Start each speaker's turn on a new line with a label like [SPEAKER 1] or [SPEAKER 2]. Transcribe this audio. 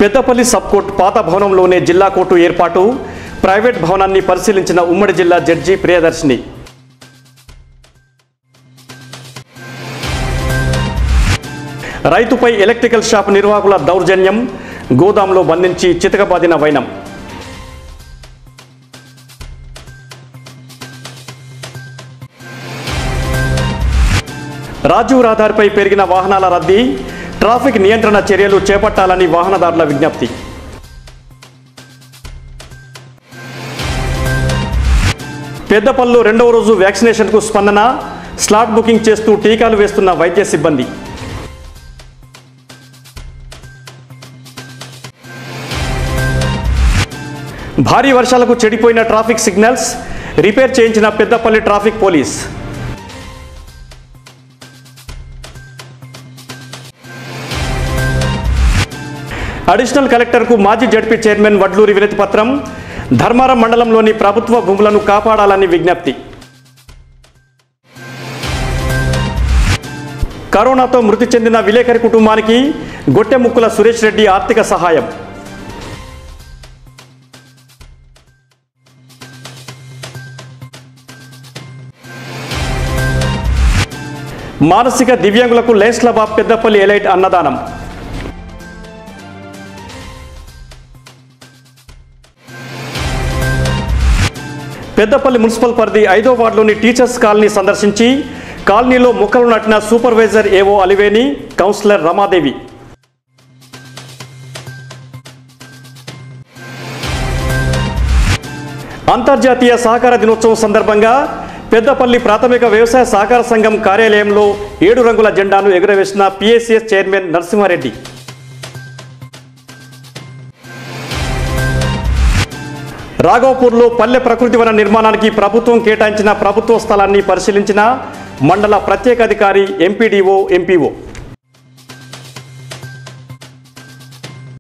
[SPEAKER 1] Peddapalli sub court పాత భవనంలోనే జిల్లా court ఏర్పాటు ప్రైవేట్ భవనాన్ని పరిశీలించిన ఉమ్మడి జిల్లా జడ్జి ప్రియదర్శిని రైతుపై ఎలక్ట్రికల్ షాప్ నిర్వాహకుల దౌర్జన్యం గోదాంలో బంధించి చితకబాదిన వైనం రాజీవ్ రహదారిపై పెరిగిన వాహనాల రద్దీ ట్రాఫిక్ నియంత్రణ చర్యలు చేపట్టాలని వాహనదారుల విజ్ఞప్తి పెద్దపల్లిలో రెండవ రోజు వ్యాక్సినేషన్కు స్పందన స్లాట్ బుకింగ్ చేస్తూ టీకాలు వేస్తున్న వైద్య సిబ్బంది భారీ వర్షాలకు చెడిపోయిన ట్రాఫిక్ సిగ్నల్స్ రిపేర్ చేయించిన పెద్దపల్లి ట్రాఫిక్ పోలీస్ అడిషనల్ కలెక్టర్కు మాజీ జడ్పీ చైర్మన్ వడ్లూరి వినతి పత్రం ధర్మారం మండలంలోని ప్రభుత్వ భూములను కాపాడాలని విజ్ఞప్తి కరోనాతో మృతి చెందిన విలేకరి కుటుంబానికి గొట్టెముక్కుల సురేష్ రెడ్డి ఆర్థిక సహాయం మానసిక దివ్యాంగులకు లేస్లబాబ్ పెద్దపల్లి ఎలైట్ అన్నదానం పెద్దపల్లి మున్సిపల్ పరిధి ఐదో వార్డులోని టీచర్స్ కాలనీ సందర్శించి కాలనీలో మొక్కలు నాటిన సూపర్వైజర్ ఏవో అలివేని కౌన్సిలర్ రమాదేవి అంతర్జాతీయ సహకార దినోత్సవం సందర్భంగా పెద్దపల్లి ప్రాథమిక వ్యవసాయ సహకార సంఘం కార్యాలయంలో ఏడు రంగుల జెండాను ఎగురవేసిన పిఎస్సిఎస్ చైర్మన్ నరసింహారెడ్డి రాఘవపూర్లో పల్లె ప్రకృతి వన నిర్మాణానికి ప్రభుత్వం కేటాయించిన ప్రభుత్వ స్థలాన్ని పరిశీలించిన మండల ప్రత్యేకాధికారి ఎంపీడీఓ ఎంపీఓ